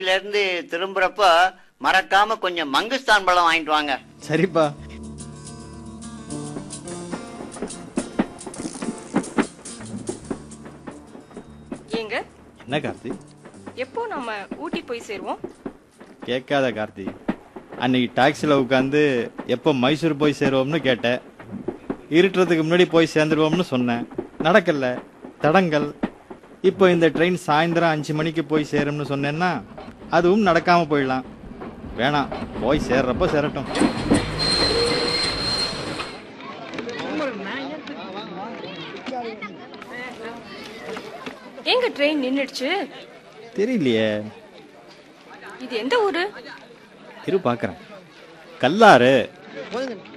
ல இருந்து திரும்புறப்ப மறக்காம கொஞ்சம் மங்குஸ்தான் பழம் வாங்கிட்டு வாங்க சரிப்பா ஏங்க என்ன கார்த்தி எப்போ நம்ம ஊட்டி போய் சேருவோம் கேட்காத கார்த்தி அன்னைக்கு டாக்ஸியில் உட்காந்து எப்போ மைசூர் போய் சேருவோம்னு கேட்டேன் இருட்டுறதுக்கு முன்னாடி போய் சேர்ந்துருவோம்னு சொன்னேன் நடக்கல தடங்கள் இப்போ இந்த ட்ரெயின் சாயந்தரம் அஞ்சு மணிக்கு போய் சேரும்னு சொன்னேன்னா அதுவும் நடக்காம போயிடலாம் வேணாம் போய் சேர்றப்போ சேரட்டும் ஏங்க ட்ரெயின் நின்னுடுச்சு தெரியலையே இது எந்த ஊரு இரு பார்க்குறேன் கல்லாறு போதுங்க